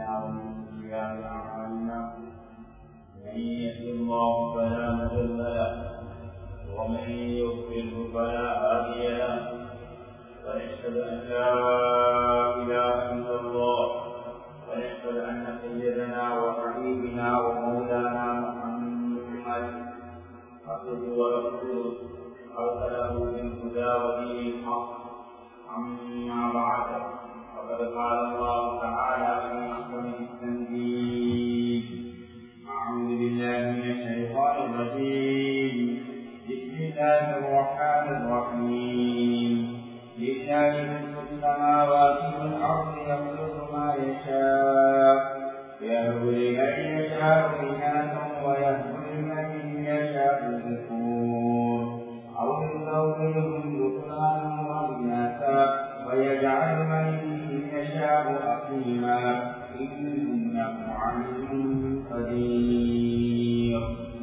أنفسنا ومن سيئات أعمالنا من يهد الله فلا مضل له ومن يضلل فلا هادي له ونشهد أن لا إله إلا الله ونشهد أن سيدنا وحبيبنا ومولانا محمد عبده ورسوله أرسله بالهدى ودين الحق أما بعد فقد قال الله تعالى في محكم التنزيل أعوذ بالله من الشيطان الرجيم بسم الله الرحمن الرحيم لله ملك السماوات والأرض يخلق ما يشاء يهب لمن يشاء إناثا ويهب لمن يشاء الذكور أو يزوجهم ذكرانا وإناثا ويجعل من يشاء أقيما إنه عليم قدير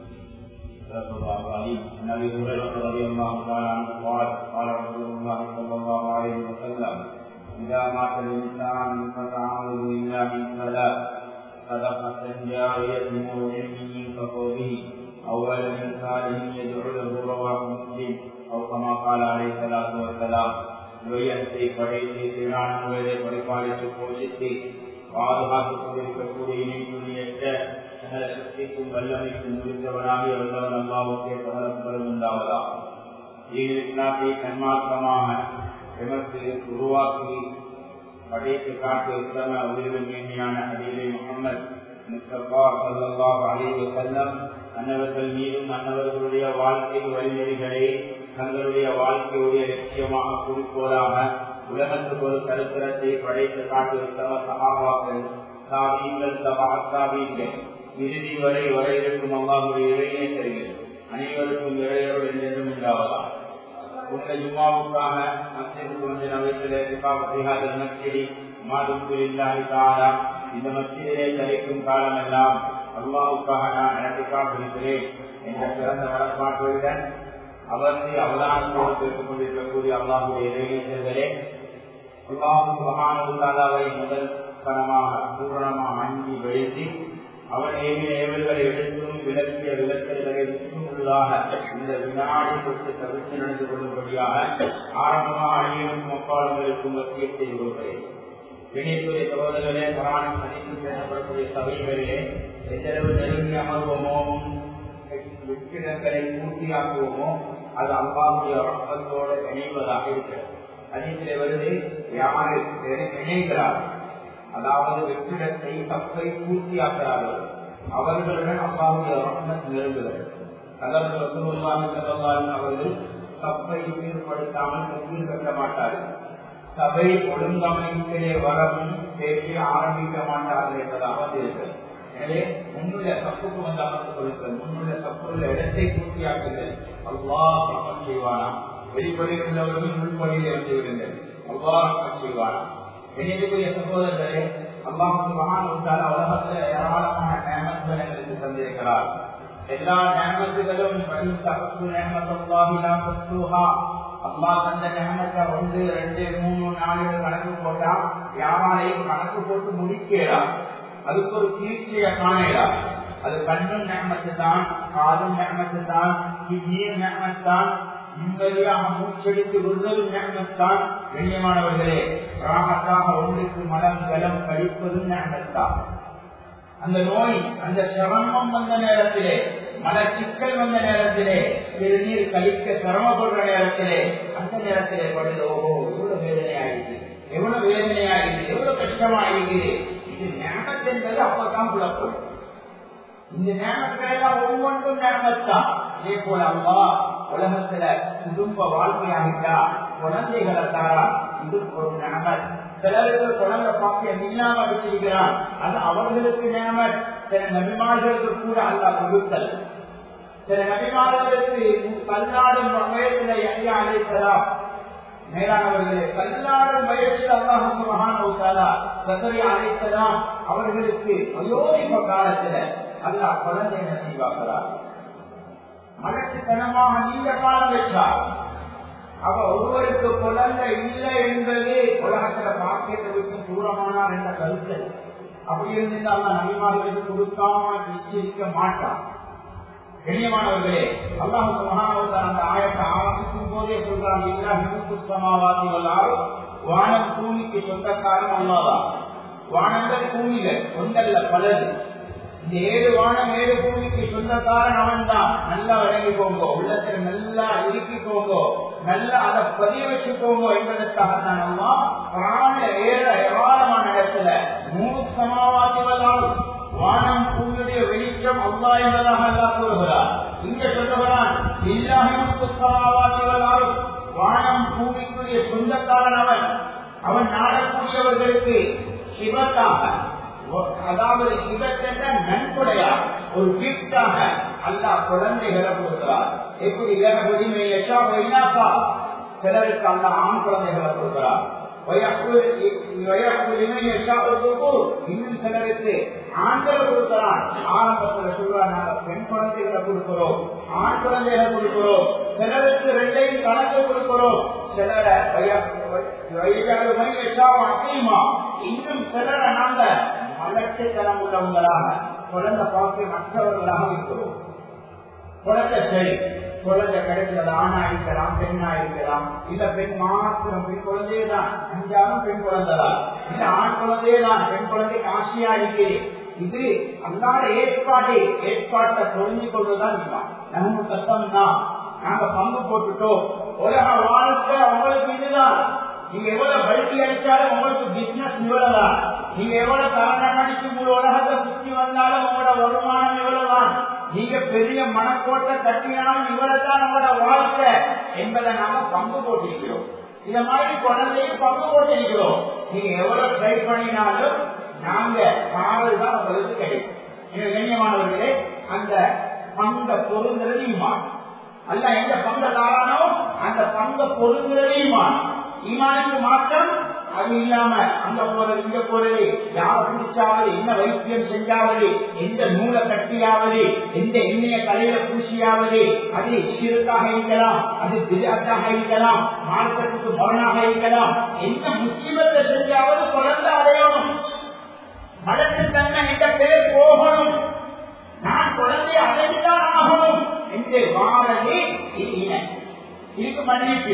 صدق الله العظيم عن ابي هريره رضي الله تعالى عنه قال قال رسول الله صلى الله عليه وسلم اذا مات الانسان فتعوذ الا من ثلاث صدقه جاريه او علم ينفق به او ولد صالح يدعو له رواه مسلم او كما قال عليه الصلاه والسلام நோயத்தை படைத்து சீரான முறையை பரிபாலித்து போஷித்து பாதுகாத்துக் கொண்டிருக்கக்கூடிய இணைப்புணியற்ற சகல சக்திக்கும் வல்லமைக்கும் முடிந்தவனாக இருந்தவன் அல்லாவுக்கே பகலப்பலம் உண்டாவதா ஈகிலாத்தை கண்மாற்றமாக எமக்கு உருவாக்கி படைத்து காட்டு உத்தம உயிரின் மேன்மையான அதிலே முகமது முஸ்தபா சல்லாஹ் அலிவு செல்லம் அன்னவர்கள் மீதும் அன்னவர்களுடைய வாழ்க்கை வழிநெறிகளை தங்களுடைய வாழ்க்கையுடைய லட்சியமாக குறிக்கோளாக உலகத்துக்கு ஒரு சரித்திரத்தை படைத்து காட்டு உத்தம சகாபாக்கள் சாபியங்கள் சபாசாபியங்கள் இறுதி வரை வரை இருக்கும் அல்லாஹுடைய இறைநேசர்கள் அனைவருக்கும் இறையரோடு என்றும் உண்டாவதா உங்க ஜும்மாவுக்காக மத்திற்கு கொஞ்ச நவீனத்திலே காப்பதிகாத மச்சிடி மாதுக்குள் இல்லாத காலா இந்த மச்சிலே கழிக்கும் காலமெல்லாம் அல்லாவுக்காக நான் எனக்கு காப்பிருக்கிறேன் என்ற சிறந்த வழக்காட்டுடன் அவர்ந்து அவதானத்தோடு கேட்டுக் கொண்டிருக்கக்கூடிய அல்லாஹுடைய இறைநேசர்களே அல்லாஹு மகானுல்லாவை முதல் கனமாக பூரணமாக அங்கி வெளித்து அவன் ஏவிய ஏவல்களை எடுத்தும் விளக்கிய விளக்கல்களை உள்ளதாக இந்த வினாடி தொட்டு தவிர்த்து நடந்து கொள்ளும்படியாக ஆரம்பமாக அணியனுக்கும் அப்பாளங்களுக்கும் வக்கிய செய்து கொள்கிறேன் இணைப்புடைய சகோதரர்களே பராணம் சனித்து பேசப்படக்கூடிய சபைகளிலே எந்தளவு நெருங்கி அமர்வோமோ வெற்றிடங்களை பூர்த்தியாக்குவோமோ அது அல்லாவுடைய ரத்தத்தோடு இணைவதாக இருக்கிறது அதிலே வருது யாரு இணைகிறார் அதாவது வெற்றிடத்தை தப்பை பூர்த்தியாக்குகிறார்கள் அவர்களுடன் அல்லாவுடைய ரத்தம் நெருங்குகிறது அதாவது அவர்கள் தப்பை ஈடுபடுத்தாமல் முக்கியம் கட்ட மாட்டார்கள் சபை ஒழுங்கமைப்பிலே வரவும் பேசி ஆரம்பிக்க மாட்டார்கள் என்பதாக இருக்கிறது எனவே முன்னுள்ள தப்புக்கு வந்து அமர்ந்து கொடுங்கள் முன்னுள்ள தப்புள்ள இடத்தை பூர்த்தியாக்குங்கள் அவ்வா ரமம் செய்வானா வெளிப்படையில் உள்ளவர்களும் உள்படியில் இருந்து விடுங்கள் அவ்வா ரமம் செய்வானா என்னுடைய சகோதரர்களே அல்லாஹுக்கு மகான் உண்டால் உலகத்தில் ஏராளமான நேமத்துகள் எங்களுக்கு தந்திருக்கிறார் எல்லா நேமத்துகளும் தப்பு நேமத்தல்லாஹிலா பத்துஹா அல்லா தந்த நேமத்தை ஒன்று ரெண்டு மூணு நாலு கணக்கு போட்டா யாராலையும் கணக்கு போட்டு முடிக்கலாம் அதுக்கு ஒரு கீர்த்திய காணலா அது கண்ணும் நேமத்து தான் காதும் நேமத்து தான் கிட்னியும் நேமத்தான் நிம்மதியாக மூச்செடுத்து விடுதலும் நேமத்தான் கண்ணியமானவர்களே ராகத்தாக ஒன்றுக்கு மலம் ஜலம் கழிப்பதும் நேமத்தான் அந்த நோய் அந்த சிரமம் வந்த நேரத்திலே மலச்சிக்கல் வந்த நேரத்திலே சிறுநீர் கழிக்க சிரமப்படுற நேரத்திலே அந்த நேரத்திலே படுது ஓஹோ எவ்வளவு வேதனையாயிருக்கு எவ்வளவு வேதனையாயிருக்கு எவ்வளவு கஷ்டமாயிருக்கு இது ஞாபகத்து என்பது அப்பதான் புலப்படும் இந்த ஞாபகத்தெல்லாம் ஒவ்வொன்றும் ஞாபகத்தான் இதே போல அம்மா உலகத்துல குடும்ப வாழ்க்கையாகிட்டா குழந்தைகளை தாரா இது ஒரு ஞாபகம் சிலருக்கு குழந்தை பாக்கியம் இல்லாம வச்சிருக்கிறான் அது அவர்களுக்கு ஞாபகம் சில நபிமார்களுக்கு கூட அல்ல கொடுத்தல் சில நபிமார்களுக்கு பல்லாடும் வயசுல ஐயா அழைக்கலாம் மேலானவர்களே பல்லாடும் வயசில் அல்லாஹு மகான் சசரி அழைத்தலாம் அவர்களுக்கு வயோதிப காலத்துல அல்லாஹ் குழந்தை நசீவாக்கிறார் மலட்டுத்தனமாக நீண்ட காலம் வச்சார் அவ ஒருவருக்கு குழந்தை இல்லை என்பது உலகத்துல பாக்கியத்தை விட்டு தூரமானார் என்ற கருத்து அப்படி இருந்திருந்தா அல்ல நபிமார்களுக்கு கொடுக்காம நிச்சயிக்க மாட்டான் கண்ணியமானவர்களே அல்லாஹ் சுபஹானஹு அந்த ஆயத்தை ஆரம்பிக்கும் போதே சொல்றாங்க இல்லா ஹிமுக்கு சமாவாதி வல்லால் வானம் பூமிக்கு சொந்தக்காரன் அல்லாதான் வானங்கள் பூமிகள் ஒன்றல்ல பலது இந்த ஏழு வானம் ஏழு பூமிக்கு சொந்தக்காரன் அவன் தான் நல்லா விளங்கிக்கோங்க உள்ளத்துல நல்லா இருக்கிக்கோங்க நல்லா அதை பதிய வச்சுக்கோங்க என்பதற்காக தான் அம்மா பிராண ஏழ ஏராளமான இடத்துல மூணு சமாவாதி வல்லால் வானம் பூமியுடைய வெளிச்சம் அல்லா என்பதாக அல்லா கூறுகிறார் இங்க சொல்லுகிறான் இல்லாமல் வானம் பூமிக்குரிய சொந்தக்காரன் அவன் அவன் நாடக்கூடியவர்களுக்கு சிவத்தாக அதாவது சிவத்தென்ற நன்கொடையா ஒரு கிஃப்டாக அல்லா குழந்தைகளை கொடுக்கிறார் எப்படி உரிமை எச்சா வைனாக்கா சிலருக்கு அந்த ஆண் குழந்தைகளை கொடுக்கிறார் இன்னும் சிலருக்கு ஆண்களை கொடுக்கிறான் ஆரம்பத்தில் சொல்றாங்க நாங்க பெண் குழந்தைகளை கொடுக்கிறோம் ஆண் குழந்தைகளை கொடுக்கிறோம் சிலருக்கு ரெண்டையும் கணக்கு கொடுக்கிறோம் சிலரை அதிகமா இன்னும் சிலரை நாங்க மலர்ச்சித்தனம் உள்ளவங்களாக குழந்தை பார்க்க மற்றவர்களாக இருக்கிறோம் குழந்தை சரி குழந்தை கிடைக்கிறது ஆணா இருக்கலாம் பெண்ணா இருக்கலாம் இல்ல பெண் மாத்திரம் பெண் குழந்தையே தான் அஞ்சாலும் பெண் குழந்தைதான் இல்ல ஆண் குழந்தையே தான் பெண் குழந்தை ஆசையா இருக்கு இது அல்லாத ஏற்பாடு ஏற்பாட்டை புரிஞ்சு கொண்டுதான் இருக்கலாம் நம்ம கஷ்டம் தான் நாங்க பங்கு போட்டுட்டோம் உலக வாழ்க்கை உங்களுக்கு இதுதான் நீங்க எவ்வளவு பல்கி அடிச்சாலும் உங்களுக்கு பிசினஸ் இவ்வளவுதான் நீங்க எவ்வளவு காரணம் அடிச்சு முழு உலகத்தை சுற்றி வந்தாலும் உங்களோட வருமானம் இவ்வளவுதான் நீங்க பெரிய மனக்கோட்டை கட்டினாலும் இவ்வளவுதான் நம்மளோட வாழ்க்கை என்பதை நாம பங்கு போட்டிருக்கிறோம் இந்த மாதிரி குழந்தையும் பங்கு போட்டிருக்கிறோம் நீங்க எவ்வளவு ட்ரை பண்ணினாலும் நாங்க காவல் தான் உங்களுக்கு கிடைக்கும் கண்ணியமானவர்களே அந்த பங்க பொருந்துறதையுமா அல்ல எந்த பங்க தாரானோ அந்த பங்க பொருந்துறதையுமா ஈமானுக்கு மாற்றம் அது இல்லாம அங்க போறது இங்க போறது யார் பிடிச்சாவது என்ன வைத்தியம் செஞ்சாவது எந்த நூலை கட்டியாவது எந்த எண்ணெய தலையில பூசியாவது அது சிறுக்காக இருக்கலாம் அது பிரியாத்தாக இருக்கலாம் மார்க்கத்துக்கு மரணாக இருக்கலாம் எந்த முஸ்லிமத்தை செஞ்சாவது குழந்தை அடையணும் மடத்து தன்மை என்ற பேர் போகணும் நான் குழந்தை அடைந்துதான் ஆகணும் என்று வாழவே இதுக்கு மன்னிப்பு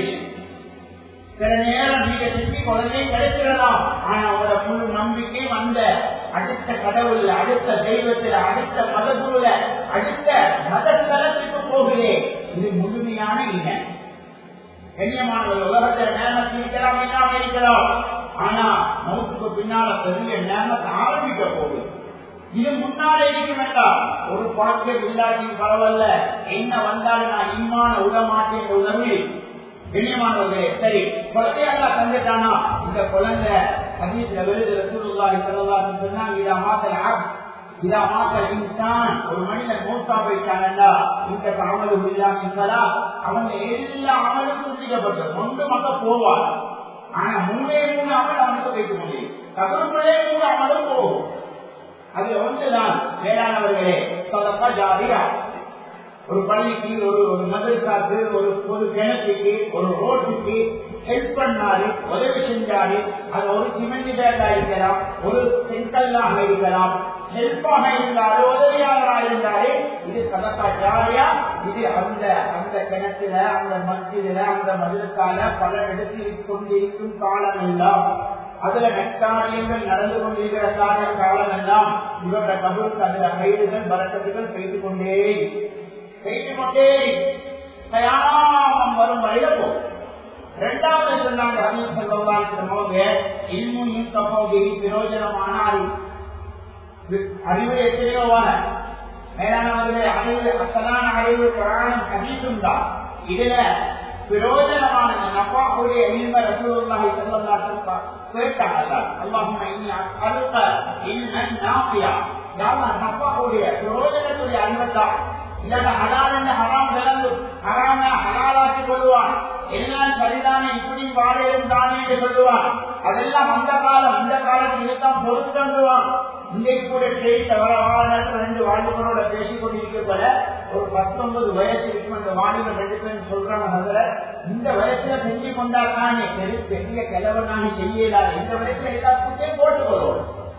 சில நேரம் நீங்க செஞ்சு குழந்தை கிடைச்சிடலாம் ஆனா அவரோட முழு நம்பிக்கை அந்த அடுத்த கடவுள்ல அடுத்த தெய்வத்துல அடுத்த மதகுருல அடுத்த மதத்தலத்துக்கு போகிறேன் இது முழுமையான இன கண்ணியமானவர் உலகத்தில் நேரத்தில் இருக்கலாம் இல்லாம இருக்கலாம் ஆனா மௌத்துக்கு பின்னால பெரிய நேரத்தை ஆரம்பிக்க போகுது இது முன்னாலே இருக்க வேண்டாம் ஒரு பாக்கியம் இல்லாட்டி பரவாயில்ல என்ன வந்தாலும் நான் இம்மான உடமாட்டேன் உதவி கண்ணியமானவர்களே சரி குழந்தையாக தந்துட்டானா இந்த குழந்தை சமீபத்தில் விருது ரசூலுல்லாஹி ஸல்லல்லாஹு சொன்னாங்க இதா மாத்தல் இதா மாத்தல் இன்சான் ஒரு மனிதன் மூத்தா போயிட்டானண்டா இந்த அமலும் இல்லாம அவங்க எல்லா அமலும் குறிப்பிக்கப்பட்டு ஒன்று மட்டும் போவார் ஆனா மூணே மூணு அமல் அவனுக்கு வைக்க முடியும் கபருக்குள்ளே மூணு அமலும் போகும் அதுல ஒன்றுதான் வேளாணவர்களே சொல்லப்பா ஜாதியா ஒரு பள்ளிக்கு ஒரு ஒரு மதரசாக்கு ஒரு ஒரு கிணத்துக்கு ஒரு ரோட்டுக்கு ஹெல்ப் பண்ணாரு உதவி செஞ்சாரு அது ஒரு சிமெண்ட் பேக்கா இருக்கலாம் ஒரு செங்கல்லாக இருக்கலாம் ஹெல்ப்பாக இருந்தாரு உதவியாளராக இருந்தாரு இது சதக்கா ஜாலியா இது அந்த அந்த கிணத்துல அந்த மஸ்ஜிதுல அந்த மதுரத்தால பல இடத்தில் கொண்டிருக்கும் காலம் எல்லாம் அதுல நெட்டாரியங்கள் நடந்து கொண்டிருக்கிற காலம் எல்லாம் இவருடைய கபருக்கு அதுல கைதுகள் பறக்கத்துகள் செய்து கொண்டே செய்து கொண்டே கயாமம் வரும் வரையில போகும் இரண்டாவது சொன்னாங்க அமீர் செல்வங்க இன்னும் இன்கப்போகி பிரயோஜனமான அறிவு எத்தனையோவான மேலானவர்களே அறிவு அசலான அறிவு புராணம் கதீசும் தான் இதுல பிரயோஜனமான நப்பாவுடைய இல்ம ரசூலுல்லாஹி ஸல்லல்லாஹு அலைஹி வஸல்லம் கேட்டாங்க அல்லாஹும்ம இன்னி அஸ்அலுக இல்மன் நாஃபியா யாவா நப்பாவுடைய பிரயோஜனத்துடைய அறிவத்தான் இல்லாத ஹலால் ஹராம் விளங்கு ஹராம ஹலாலாக்கி கொள்வான் எல்லாம் சரிதானே இப்படி வாழையும் தானே என்று சொல்லுவான் அதெல்லாம் அந்த காலம் இந்த காலத்தில் இதுதான் பொருத்தண்டுவான் இங்கே கூட ட்ரெயின் வர வாழ ரெண்டு வாழ்வுகளோட பேசிக் கொண்டிருக்க ஒரு பத்தொன்பது வயசு இருக்கும் அந்த வாலிபன் ரெண்டு பேரும் சொல்றாங்க அதுல இந்த வயசுல செஞ்சு கொண்டா தானே பெரிய பெரிய கிழவனாக செய்யலாது இந்த வயசுல எல்லாத்துக்கும் போட்டு வரும்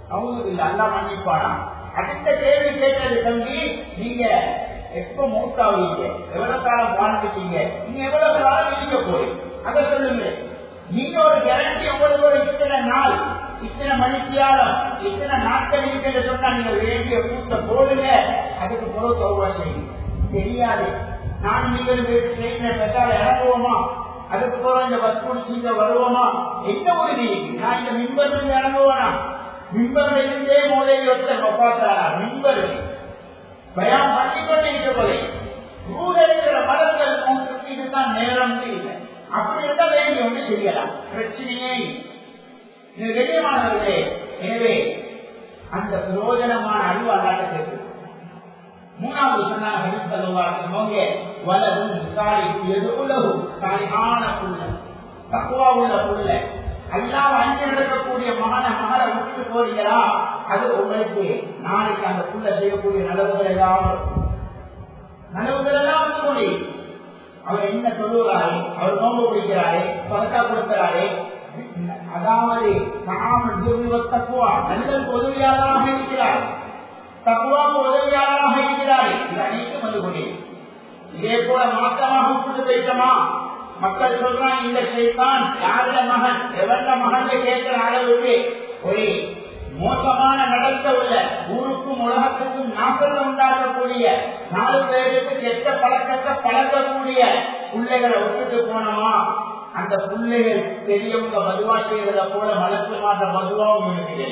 அவங்களுக்கு இல்ல அல்லா மன்னிப்பானா அடுத்த கேள்வி கேட்டது தம்பி நீங்க எப்ப மூத்தாவீங்க எவ்வளவு காலம் வாழ்ந்துட்டீங்க நீங்க எவ்வளவு காலம் இருக்க போய் அதை சொல்லுங்க நீங்க ஒரு கேரண்டி உங்களுக்கு ஒரு இத்தனை நாள் இத்தனை மணித்தியாலம் இத்தனை நாட்கள் இருக்கிறத சொன்னா நீங்க வேண்டிய கூட்ட போடுங்க அதுக்கு பிறகு தௌபா செய்யுங்க தெரியாது நான் நீங்கள் ட்ரெயின்ல பெற்றால் இறங்குவோமா அதுக்கு பிறகு இந்த பஸ் பிடிச்சிங்க வருவோமா என்ன ஒரு நீ நான் இந்த மின்பரில் இறங்குவோனா மின்பரில் இருந்தே மூலையில் ஒருத்தர் ஒப்பாத்தாரா மின்பர் பயம் பண்ணிக்கொண்டே இருக்கவில்லை கூட இருக்கிற மரங்கள் இதுதான் நேரம் இல்லை அப்படி இருந்தா வேண்டிய ஒன்று செய்யலாம் பிரச்சனையே இது வெளியமானவர்களே எனவே அந்த பிரயோஜனமான அறிவு அல்லாட்ட கேட்டு மூணாவது சொன்னாங்க வலதும் சாலை எது உலகு சாலையான புள்ள தக்குவா உள்ள புள்ள எல்லாம் அஞ்சு நடக்கக்கூடிய மகன மகளை விட்டு போறீங்களா அது உங்களுக்கு நாளைக்கு அந்த புள்ள செய்யக்கூடிய நலவுகள் எல்லாம் நலவுகள் எல்லாம் வந்து முடியும் அவர் என்ன சொல்லுகிறாரே அவர் நோம்பு பிடிக்கிறாரே பதக்கா கொடுக்கிறாரே அதாவது தக்குவா நல்ல உதவியாளராக இருக்கிறார் தக்குவாக்கு உதவியாளராக இருக்கிறாரே இது அனைத்தும் வந்து கொண்டேன் இதே போல மாற்றமாக உட்கொண்டு போயிட்டோமா மக்கள் சொல்றாங்க இந்த செய்தான் யாருட மகன் எவர மகன் கேட்கிற அளவுக்கு ஒரு மோசமான நடத்த உள்ள ஊருக்கும் உலகத்துக்கும் நாசத்தை உண்டாக்கக்கூடிய நாலு பேருக்கு கெட்ட பழக்கத்தை பழக்கக்கூடிய பிள்ளைகளை விட்டுட்டு போனோமா அந்த பிள்ளைகள் பெரியவங்க மதுவா செய்வதை போல மலர்த்து மாற்ற மதுவாவும் இருக்குது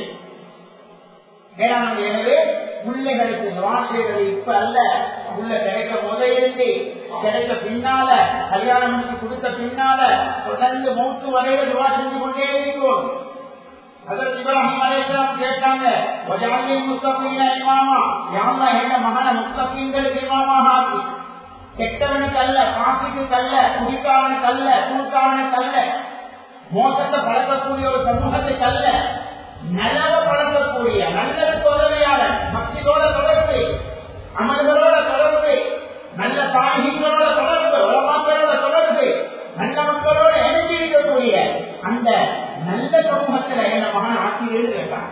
எனவே பிள்ளைகளுக்கு துவா செய்வது இப்ப அல்ல உள்ள கிடைக்க முதலிருந்து கிடைக்க பின்னால கல்யாணம் பண்ணி கொடுத்த பின்னால தொடர்ந்து மூத்து வரையில துவா செஞ்சு கொண்டே இருக்கிறோம் அதற்கு இப்ராஹிம் அலைஹிஸ்ஸலாம் கேட்டாங்க வஜாலி முஸ்தகீன இமாமா யாம்மா என்ன மகன முஸ்தகீன்களுக்கு இமாமாக ஆக்கி கெட்டவனுக்கு அல்ல காசிக்கு அல்ல குடிக்காவனுக்கு அல்ல தூக்காவனுக்கு அல்ல மோசத்தை பழக்கக்கூடிய ஒரு சமூகத்துக்கு அல்ல நல்லத பழக்கக்கூடிய நல்லதுக்கு உதவியாளர் பக்தியோட தொடர்பு அமல்களோட தொடர்பு நல்ல தாய்களோட தொடர்பு உலமாக்களோட தொடர்பு நல்ல மக்களோட இணைஞ்சி இருக்கக்கூடிய அந்த நல்ல சமூகத்துல என்ன மகன் ஆசிரியர் கேட்டான்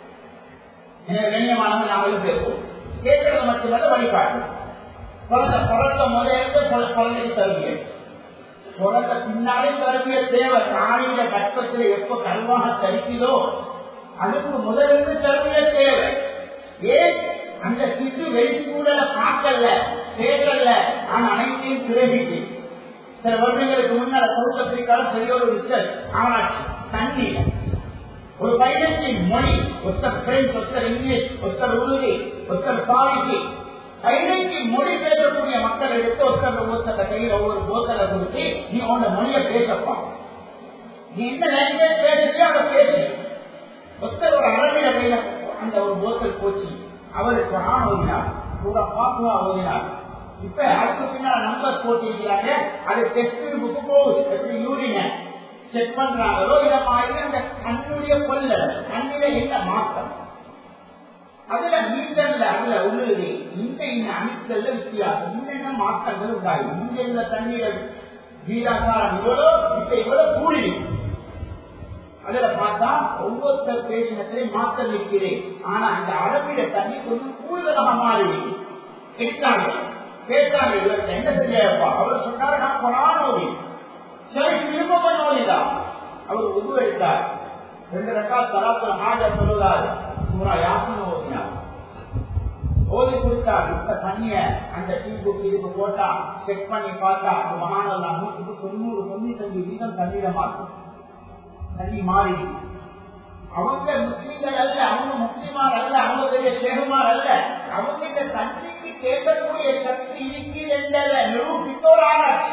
எனவே கண்ணியமானது நாங்களும் பேசுவோம் கேட்கறது மட்டுமல்ல வழிகாட்டு பிறந்த பிறந்த முதலிருந்து குழந்தைக்கு தருவியல் பிறந்த பின்னாலே தருவிய தேவை தானியில கற்பத்தில் எப்ப கருவாக தரிக்குதோ அதுக்கு முதலிருந்து தருவிய தேவை ஏன் அந்த சிசு வெளிச்சூழல பார்க்கல பேசல ஆனா அனைத்தையும் பிறகிட்டு சில வருடங்களுக்கு முன்னால சவுத் ஆப்பிரிக்கால பெரிய ஒரு ரிசர்ச் ஆராய்ச்சி தண்ணீர் ஒரு பையனத்தின் மொழி ஒருத்தர் பிரெஞ்சு ஒருத்தர் இங்கிலீஷ் ஒருத்தர் உருது ஒருத்தர் பாலிசி பதினைஞ்சு மொழி பேசக்கூடிய மக்கள் எடுத்து ஒருத்தர் ஒவ்வொருத்தர கையில் ஒவ்வொரு போத்தலை கொடுத்து நீ உன்னோட மொழியை பேசப்பா நீ என்ன லாங்குவேஜ் பேசுறியோ அதை பேசு ஒருத்தர் ஒரு அரபிய கையில அந்த ஒரு போத்தல் போச்சு அவருக்கு ஆண் ஓதினார் கூட பாப்புவா ஓதினார் இப்ப அதுக்கு பின்னால நம்பர் போட்டிருக்கிறாங்க அது டெஸ்ட் புக்கு போகுது எப்படி யூரின செக் பண்றாங்களோ இத மாதிரி அந்த கண்ணுடைய கொல்ல கண்ணில என்ன மாற்றம் அதுல மீட்டர்ல அதுல உள்ளது இந்த இந்த அணுக்கள்ல வித்தியாசம் என்னென்ன மாற்றங்கள் உண்டாகும் இங்க இந்த தண்ணீர வீராசாரம் இவ்வளோ இப்ப இவ்வளவு கூடி அதுல பார்த்தா ஒவ்வொருத்தர் பேசினத்திலையும் மாற்றம் இருக்கிறேன் ஆனா இந்த அரபிட தண்ணி கொஞ்சம் கூடுதலாக மாறிடுது எடுத்தாங்க கேட்டாங்க இவருக்கு என்ன செஞ்சப்பா அவர் சொன்னாரு நான் கொரான ஓடி சரி திரும்ப பண்ண ஓடிதான் அவர் உது எடுத்தார் ரெண்டு ரெக்கா தலாத்துல ஹாஜா சொல்லுவார் சூரா யாசன ஓதினார் ஓதி கொடுத்தார் இப்ப தண்ணிய அந்த டீப்புக்கு இதுக்கு போட்டா செக் பண்ணி பார்த்தா அந்த மகானல்ல நூற்றுக்கு தொண்ணூறு தொண்ணூத்தஞ்சு வீதம் தண்ணீர மாற்றும் தண்ணி மாறி அவங்க முஸ்லீம்கள் அல்ல அவங்க முஸ்லிமார் அல்ல அவங்க பெரிய சேகுமார் அல்ல அவங்க தண்ணிக்கு கேட்கக்கூடிய சக்தி இருக்கு என்ற நிரூபித்தோர் ஆராய்ச்சி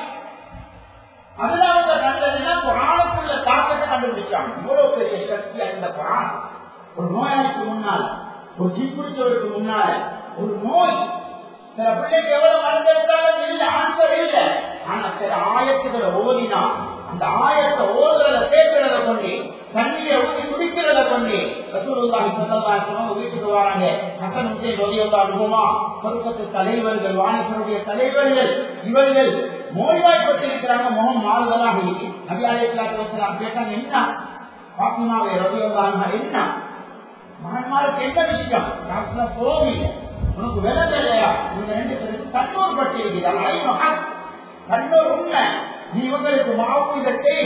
அதுல அவங்க கண்டதுன்னா புராணத்துள்ள தாக்கத்தை கண்டுபிடிச்சாங்க இவ்வளவு பெரிய சக்தி அந்த புராணம் ஒரு நோயாளிக்கு முன்னால் ஒரு ஜிப்பிடிச்சவருக்கு முன்னால ஒரு நோய் சில பிள்ளைக்கு எவ்வளவு மருந்து எடுத்தாலும் இல்லை ஆன்சர் இல்லை ஆனா சில ஆயத்துக்களை ஓதினா அந்த ஆயத்தை ஓதுறத கேட்கிறத கொண்டு தண்ணியை ஊற்றி குடிக்கிறத கொண்டு ரசூலுல்லாஹி ஸல்லல்லாஹு அலைஹி வஸல்லம் வீட்டுக்கு வராங்க ஹசன் ஹுசைன் ரலியல்லாஹு அன்ஹுமா சொர்க்கத்து தலைவர்கள் வாணிபருடைய தலைவர்கள் இவர்கள் நோய்வாய்ப்பட்டிருக்கிறாங்க முகம் மாறுதலாக இருக்கு நபி அலைஹிஸ்ஸலாத்து வஸலாம் கேட்டாங்க என்ன பாத்திமாவை ரலியல்லாஹு அன்ஹா என்ன மகன்மாருக்கு என்ன விஷயம் டாக்டர் போகல உனக்கு விலங்கு இல்லையா இந்த ரெண்டு பேருக்கு கண்ணூர் பட்டி இருக்கிறார் கண்ணூர் உண்மை நீ இவங்களுக்கு மாவுதத்தை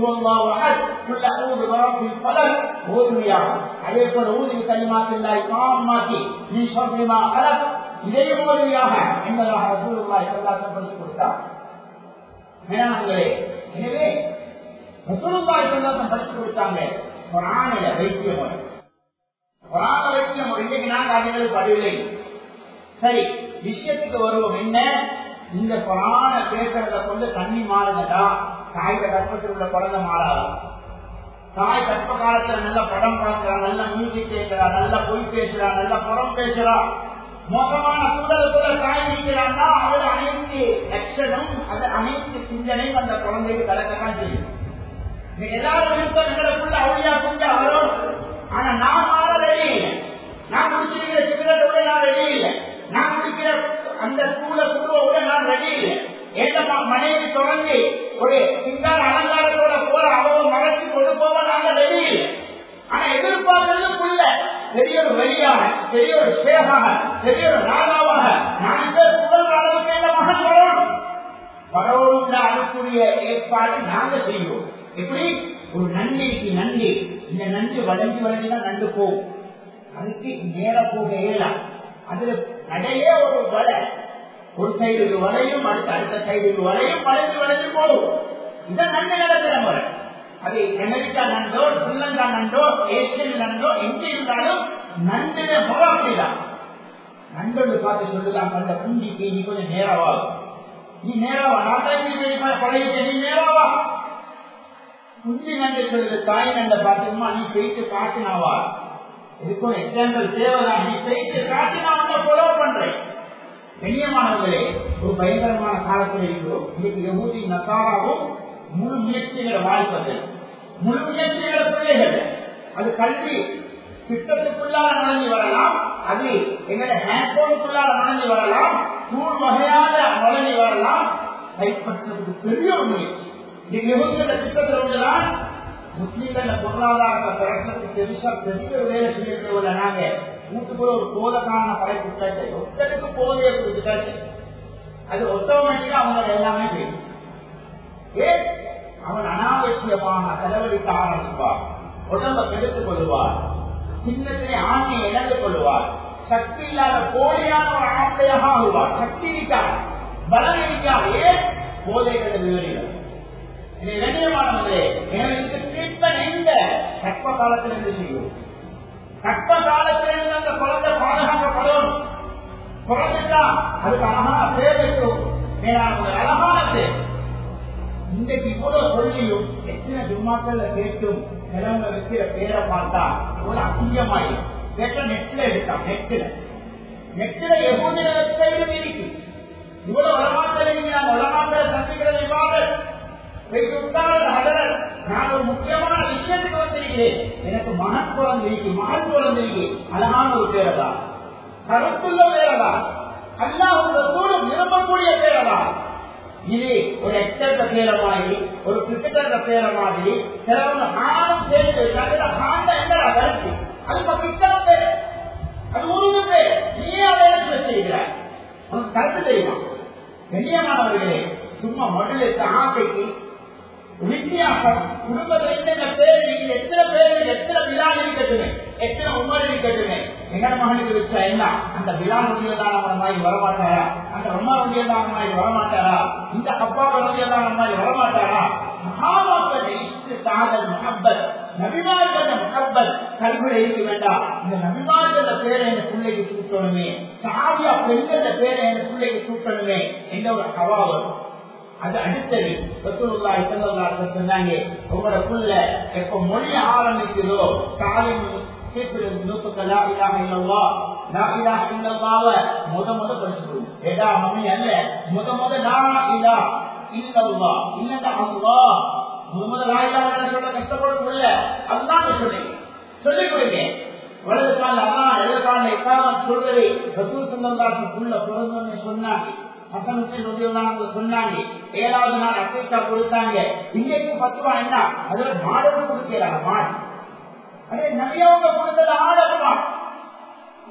ஓதுமையா அதே போல ஊதி களிமாத்தில்லாய் காமாக்கி நீ சொல்லிமா அலக் இதையும் ஓதுமையாக என்பதாக ரசூலுல்லாஹி ஸல்லல்லாஹு அலைஹி கொடுத்தார் மேலானவர்களே எனவே ரசூலுல்லாஹி ஸல்லல்லாஹு படிச்சு கொடுத்தாங்க குரானில வைத்திய முறை குரான வைத்திய முறை இன்னைக்கு நாங்கள் அதிகள் படிவில்லை சரி விஷயத்துக்கு வருவோம் என்ன இந்த குரான பேசுறத கொண்டு தண்ணி மாறுங்கடா தாய்க கற்பத்தில் உள்ள குழந்தை மாறாது தாய் கற்ப காலத்துல நல்ல படம் பார்க்கிறா நல்ல மியூசிக் கேட்கிறா நல்ல பொய் பேசுறா நல்ல புறம் பேசுறா மோசமான சூழலுக்குள்ள தாய் நிற்கிறான்னா அதுல அனைத்து ஆக்ஷனும் அது அனைத்து சிந்தனையும் அந்த குழந்தைக்கு கலக்கத்தான் செய்யும் இன்னைக்கு எல்லாரும் விருப்பம் எங்களுக்குள்ள அவளியா கொஞ்சம் அவரோடு ஆனா நான் மாற ரெடி இல்லை நான் குடிச்சிருக்கிற சிகரெட் விட நான் ரெடி இல்லை நான் குடிக்கிற அந்த ஸ்கூல குழுவை விட நான் ரெடி இல்லை எந்த மனைவி தொடர்ந்து ஒரு சிங்கார அலங்காரத்தோட போற அவ மறைச்சு கொண்டு போக நாங்க ரெடி இல்லை ஆனா எதிர்பார்க்கறதுக்குள்ள பெரிய ஒரு வெளியாக பெரிய ஒரு சேகாக பெரிய ஒரு ராஜாவாக நான் பேர் புகழ் அளவுக்கு எந்த மகன் வரணும் வரணும் அதுக்குரிய ஏற்பாடு நாங்க செய்வோம் எப்படி ஒரு நன்றிக்கு நன்றி இந்த நன்றி வளைஞ்சு வளைஞ்சுதான் நண்டு போகும் அதுக்கு நேர போக இயலாம் அதுல நடையே ஒரு வலை ஒரு சைடுக்கு வளையும் அடுத்த அடுத்த சைடுக்கு வளையும் வளைஞ்சு வளைஞ்சு போகும் இதான் நன்மை நடக்கிற முறை அது அமெரிக்கா நண்டோ ஸ்ரீலங்கா நண்டோ ஏசியன் நண்டோ எங்க இருந்தாலும் நண்டின முறை அப்படிதான் நண்டோடு பார்த்து சொல்லுதான் அந்த குண்டிக்கு நீ கொஞ்சம் நேரவா நீ நேரவா நான் தான் பழகிட்ட நீ நேரவா குஞ்சி நண்டை சொல்லுது தாய் நண்டை பார்த்துமா நீ போயிட்டு காட்டினாவா இதுக்கும் எக்ஸாம்பிள் தேவைதான் நீ போயிட்டு காட்டினா உன்னை ஃபாலோ பண்றேன் கண்ணியமானவர்களே ஒரு பயங்கரமான காலத்தில் இருக்கிறோம் இன்னைக்கு யகூதி நசாராவும் முழு முயற்சிகளை வாழ்ப்பது முழு முயற்சிகளை பிள்ளைகள் அது கல்வி திட்டத்துக்குள்ளால நுழைஞ்சு வரலாம் அது எங்களை ஹேண்ட்போனுக்குள்ளால நுழைஞ்சு வரலாம் நூறு வகையான நுழைஞ்சு வரலாம் கைப்பற்றுறதுக்கு பெரிய ஒரு முயற்சி இன்னைக்கு யகூதியோட திட்டத்தில் ஒன்றுதான் முஸ்லீம்கள் பொருளாதாரத்தை பிறக்கிறதுக்கு பெருசா பெரிய வேலை செய்யறதுல நாங்க வீட்டுக்குள்ள ஒரு போதக்கான படைப்பு கேட்டு ஒத்தனுக்கு போதைய கொடுத்துட்டாச்சு அது ஒத்தோமேட்டிக்கா அவங்க எல்லாமே தெரியும் ஏன் அவன் அனாவசியமாக செலவழிக்க ஆரம்பிப்பார் உடம்ப கெடுத்துக் கொள்வார் சின்னத்திலே ஆண்மையை இழந்து கொள்வார் சக்தி இல்லாத போலியான ஒரு ஆம்பளையாக ஆகுவார் சக்தி இருக்கார் பலம் இருக்கார் ஏன் போதைகளை விவரிகள் கண்ணியமானவர்களே எனக்கு ட்ரீட்மெண்ட் எங்க கற்ப காலத்திலிருந்து செய்யும் கற்ப காலத்திலிருந்து அந்த குழந்தை பாதுகாக்கப்படும் குழந்தைட்டா அதுக்கு அழகான பேர் வைக்கும் மேலான அழகான பேர் இன்றைக்கு இவ்வளவு சொல்லியும் எத்தனை ஜும்மாக்கள்ல கேட்டும் சிலவங்க வைக்கிற பேரை பார்த்தா இவ்வளவு அசிங்கமாயிரும் கேட்ட நெட்ல எடுத்தான் நெட்ல நெட்ல எவ்வளவு வெப்சைட்டும் இருக்கு இவ்வளவு வளமாட்டல் நாங்கள் வளமாட்டலை சந்திக்கிறது இவ்வாறு நான் ஒரு முக்கியமான விஷயத்துக்கு வந்திருக்கிறேன் எனக்கு மகன் குழந்தை மகன் குழந்தை அழகான ஒரு பேரதா கருத்துள்ள பேரதா அல்லாஹ் சூழல் விரும்பக்கூடிய பேரதா இது ஒரு எக்ஸர்ட பேர மாதிரி ஒரு கிரிக்கெட்டர் பேர மாதிரி சிலவங்க ஹானம் சேர்த்து ஹாண்ட எங்கடா கருத்து அது பக்கித்தான் பேர் அது உருது பேர் நீயே அதை எடுத்து வச்சிருக்கிறாய் உனக்கு கருத்து தெரியுமா கண்ணியமானவர்களே சும்மா முதலுக்கு ஆசைக்கு வித்தியாசம் குடும்பத்தில் என்னென்ன பேர் நீங்கள் எத்தனை பேர் எத்தனை விழா இருக்கட்டுமே எத்தனை உமர் இருக்கட்டுமே எங்கட மகனுக்கு வச்சா என்ன அந்த விழா நொடியதான மாதிரி வரமாட்டாரா அந்த ரொம்ப நொடியதான மாதிரி வரமாட்டாரா இந்த அப்பா நொடியதான மாதிரி வரமாட்டாரா மகாபாக்கள் இஷ்டு காதல் முகப்பத் நபிமார்கள முகப்பத் கல்வியில இருக்க வேண்டாம் இந்த நபிமார்கள பேரை என் பிள்ளைக்கு சூட்டணுமே சாவியா பெண்கள பேரை என் பிள்ளைக்கு சூட்டணுமே என்ற ஒரு ஹவா வரும் அது அடுத்தது ரசூலுல்லாஹி ஸல்லல்லாஹு அலைஹி சொன்னாங்க உங்களோட புள்ள எப்ப மொழி ஆரம்பிக்குதோ காலின் கேட்கிறது நூத்துக்கு லா இலாஹ இல்லல்லாஹ் லா இலாஹ இல்லல்லாஹ்வ முத முத படிச்சு கொடுங்க ஏடா மம்மி அல்ல முத முத லா இலாஹ இல்லல்லாஹ் இல்லங்க அல்லாஹ் முத முத லா இலாஹ சொல்ல கஷ்டப்படும் புள்ள அல்லாஹ் சொல்லுங்க சொல்லி கொடுங்க வலது கால அம்மா இடது கால இக்காமத் சொல்றது ரசூல் ஸல்லல்லாஹு புள்ள பிறந்தோன்னு சொன்னாங்க சொன்னாங்க ஏழாவது நாள் அப்பிரிக்கா கொடுத்தாங்க இன்னைக்கு பத்து ரூபாய் என்ன அதுல மாடலும் கொடுக்கிறாங்க மாடு அதே நிறையவங்க கொடுத்தது ஆடமா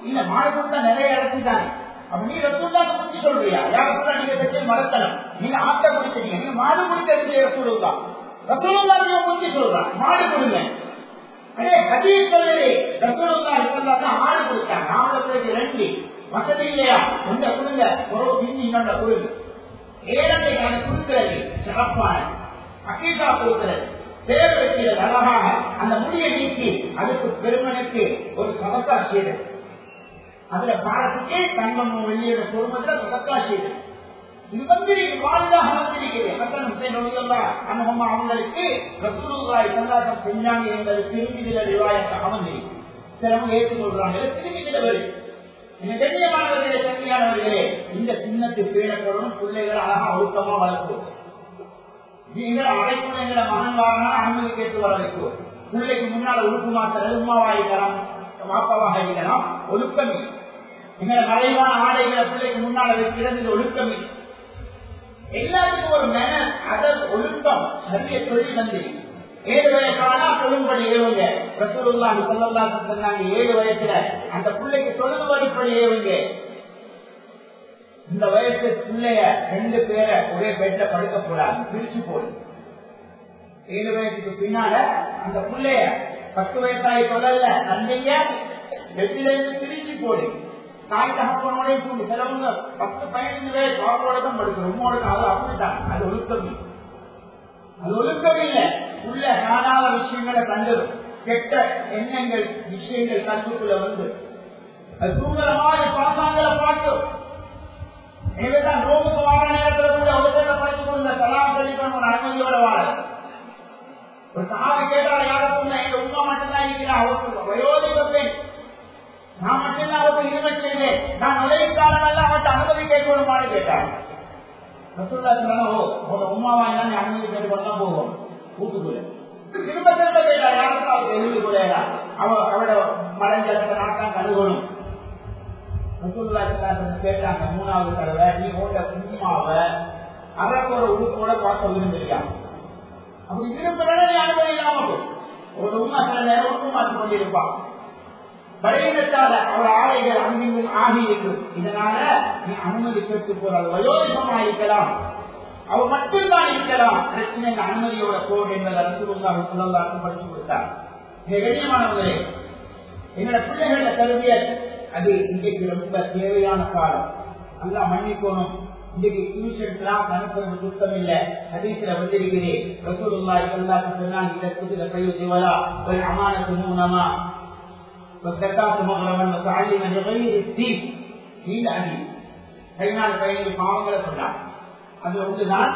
இல்ல மாடு கொடுத்தா நிறைய இறச்சிட்டாங்க அப்ப நீ ரசூல்லாக்கு முடிச்சு சொல்றியா யாருக்கும் நீங்க செஞ்ச மறத்தனம் நீங்க ஆட்ட குடிச்சீங்க நீங்க மாடு குடிக்கிறது ரசூலுல்லா ரசூலுல்லா நீங்க முடிச்சு சொல்றான் மாடு கொடுங்க அதே ஹதீஸ் சொல்லுது ரசூலுல்லா ரசூலுல்லா தான் ஆடு கொடுத்தாங்க ஆடு பிள்ளைக்கு ரெண்டு வசதி இல்லையா கொஞ்ச கொடுங்க ஒரு பின்னி இன்னொன்ற கொடுங்க ஏழத்தை அதை கொடுக்கிறது சிறப்பான அக்கீதா கொடுக்கிறது பேர் வைக்கிறது அழகாக அந்த முடியை நீக்கி அதுக்கு பெருமனுக்கு ஒரு சதக்கா செய்தது அதுல பாரத்துக்கே தங்கம் வெளியிட குடும்பத்துல சதக்கா செய்தது இது வந்து வாழ்ந்தாக வந்திருக்கிறது ஹசன் ஹுசைன் ரலியல்லாஹு அன்ஹுமா அவங்களுக்கு ரசூலுல்லாஹி ஸல்லல்லாஹு அலைஹி செஞ்சாங்க என்பது திரும்பிதில ரிவாயத்தாக வந்திருக்கு சிலவங்க ஏற்றுக்கொள்றாங்க திரும்பிதில வருது இந்த கண்ணியமானவர்களே கண்ணியானவர்களே இந்த சின்னத்து பேணப்படும் பிள்ளைகள் அழகா ஒழுக்கமா வளர்க்கும் நீங்கள் அடைக்குள்ள எங்களை மகன் வாங்கினா அனுமதி கேட்டு வர வைக்கும் பிள்ளைக்கு முன்னால உடுப்பு மாத்துறது உமாவா இருக்கலாம் வாப்பாவாக இருக்கலாம் ஒழுக்கமே எங்களை மறைவான ஆடைகளை பிள்ளைக்கு முன்னால வைக்கிறது இது ஒழுக்கமே எல்லாத்துக்கும் ஒரு மேன அதர் ஒழுக்கம் சரிய தொழில் வந்து ஏழு வயசானா தொழும்படி ஏவுங்க ரசூலுல்லாஹி ஸல்லல்லாஹு அலைஹி சொன்னாங்க ஏழு வயசுல அந்த பிள்ளைக்கு தொழுது வழிப்படி ஏவுங்க இந்த வயசு பிள்ளைய ரெண்டு பேரை ஒரே பெட்ல படுக்க கூடாது பிரிச்சு போடு ஏழு வயசுக்கு பின்னால அந்த பிள்ளைய பத்து வயசாகி சொல்லல தந்தைங்க பெட்டில இருந்து பிரிச்சு போடு தாய் தகப்பனோட கூடி சிலவங்க பத்து பதினஞ்சு பேர் பாப்போட தான் படுக்கணும் உம்மோட அது அப்படித்தான் அது ஒழுக்கம் அது ஒழுக்கம் இல்லை உள்ள காணாத விஷயங்களை கண்டது கெட்ட எண்ணங்கள் விஷயங்கள் கல்விக்குள்ள வந்து அது தூங்குற மாதிரி பாசாங்களை பாட்டு எனவேதான் ரோமுக்கு வாழ நேரத்தில் கூட ஒரு பேரை படிச்சு கொடுங்க கலாம் சொல்லிக்கணும் ஒரு அனுமதியோட வாழ ஒரு சாமி கேட்டால் யாருக்கும் எங்க உமா மட்டும்தான் இருக்கிறா அவருக்கு வயோதிபத்தை நான் மட்டும்தான் அவருக்கு இருமை செய்தேன் நான் நுழைவு காலம் எல்லாம் அவர்கிட்ட அனுமதி கேட்கணுமான்னு கேட்டார் ரசூல்லா சொன்னா ஓ உங்க உமாவா இருந்தா நீ அனுமதி கேட்டு தான் போவோம் வீட்டுக்குள்ள திரும்ப திரும்ப கேட்டா யாருக்கும் அவருக்கு எழுதி கூட அவ அவட மலைஞ்சலத்தை நாட்டம் கழுகணும் ரசூல்லா கேட்டாங்க மூணாவது தடவை நீ ஓட்ட உமாவை அதற்கு ஒரு உடுப்போட பார்க்க விரும்புறியா அப்படி விரும்புறத நீ அனுமதி இல்லாம போ. ஒரு உண்மை சில நேரம் உப்பு மாற்றி கொண்டிருப்பான் படையினத்தால அவர் ஆலைகள் அங்கிங்கும் ஆகி இருக்கும் இதனால நீ அனுமதி கேட்டு போறாது வயோதிகமா இருக்கலாம் அவ மட்டும்தான் இருக்கலாம் பிரச்சனை இந்த அனுமதியோட கோடு என்பதை அரசுல்லாஹ் சொல்லலான்னு படிச்சு கொடுத்தார் மிக கண்ணியமானவர்களே எங்களோட பிள்ளைகள கல்வியல் அது இன்றைக்கு ரொம்ப தேவையான காலம் நல்லா மன்னிக்கணும் இன்றைக்கு டியூஷன்லாம் அனுப்புறது சுத்தம் இல்ல ஹதீஸ்ல வந்திருக்கிறே ரசூலுல்லாஹி ஸல்லல்லாஹு அலைஹி வஸல்லம் இதற்கு இத பையுதி வலா வல் அமானத்து மூனமா والزكاة مغرما متعلما لغير الدين இந்த அடி பதினாலு பதினேழு பாவங்களை சொன்னார் அது ஒன்றுதான்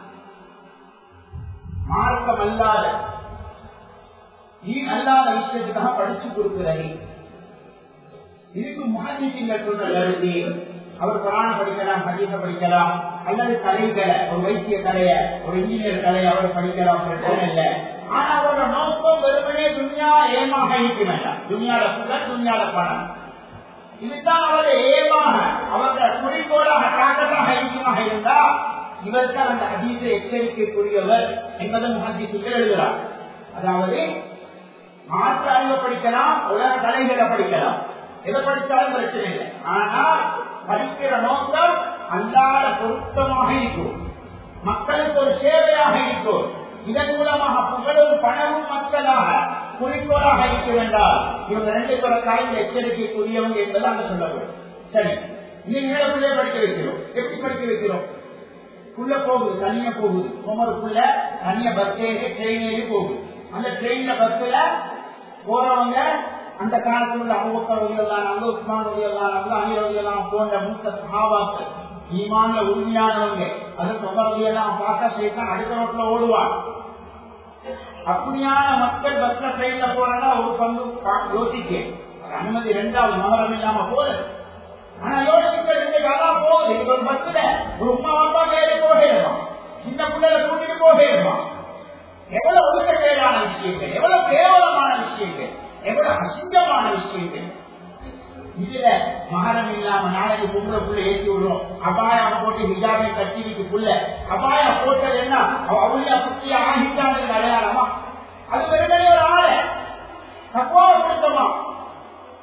மார்க்கம் அல்லாத நீ அல்லாத விஷயத்துக்காக படிச்சு கொடுக்கிறது இதுக்கு முகஜீங்கள் சொல்ற கருத்து அவர் புராண படிக்கலாம் ஹதீச படிக்கலாம் அல்லது கலைகளை ஒரு வைத்திய கலைய ஒரு இன்ஜினியர் கலையை அவர் படிக்கலாம் பிரச்சனை இல்லை ஆனா அவரோட நோக்கம் வெறுமனே துணியா ஏமாக இருக்க வேண்டாம் துணியால புகழ் துணியால பணம் இதுதான் அவருடைய ஏமாக அவருடைய குறிக்கோளாக தாக்கத்தாக ஐக்கியமாக இருந்தா இவர்தான் அந்த அதீத எச்சரிக்கைக்குரியவர் என்பதை முகஜீசுகள் எழுதுகிறார் அதாவது மாற்று அறிவை படிக்கலாம் உலக கலைகளை படிக்கலாம் எதை படித்தாலும் பிரச்சனை இல்லை ஆனா படிக்கிற நோக்கம் அல்லாத பொருத்தமாக இருக்கும் மக்களுக்கு ஒரு சேவையாக இருக்கும் இதன் மூலமாக புகழும் பணமும் மக்களாக குறிக்கோளாக இருக்க வேண்டாம் இவங்க ரெண்டு பேர காலையில் எச்சரிக்கைக்குரியவங்க என்பது அங்க சொல்லப்படும் சரி நீங்க பிள்ளைய படிக்க வைக்கிறோம் எப்படி படிக்க வைக்கிறோம் புள்ள போகுது தனியா போகுது குமருக்குள்ள தனியா பஸ் ஏறி ட்ரெயின் ஏறி போகுது அந்த ட்ரெயின்ல பஸ்ல போறவங்க அந்த காலத்துல உள்ள அபுபக்கர் ரலியல்லாஹு உஸ்மான் ரலியல்லாஹு அலி ரலியல்லாஹு போன்ற மூத்த சஹாபாக்கள் ஈமான்ல உறுதியானவங்க அது தொடர்பியெல்லாம் பார்த்தா சேர்த்தா அடுத்த ரோட்ல ஓடுவார் அப்படியான மக்கள் பஸ்ல ட்ரெயின்ல போறதா ஒரு பங்கு யோசிக்க அனுமதி ரெண்டாவது மகரம் இல்லாம போகுது ஆனா யோசிக்க இன்னைக்கு அதான் போகுது இது ஒரு பஸ்ல ஒரு உமா அப்பா ஏறி போகிறோம் சின்ன பிள்ளைகளை கூட்டிட்டு போகிறோம் எவ்வளவு ஒழுக்கக்கேடான விஷயங்கள் எவ்வளவு கேவலமான விஷயங்கள் எவ்வளவு அசிங்கமான விஷயங்கள் இதுல மகரம் இல்லாம நாளைக்கு பொம்பளை புள்ள ஏற்றி விடுறோம் அபாயா போட்டு ஹிஜாபை கட்டிவிட்டு புள்ள அபாயா போட்டது என்ன அவ அவளியா குட்டி ஆகிட்டாங்க அடையாளமா அது வெறுமனே ஒரு ஆளை தக்குவா கொடுத்தமா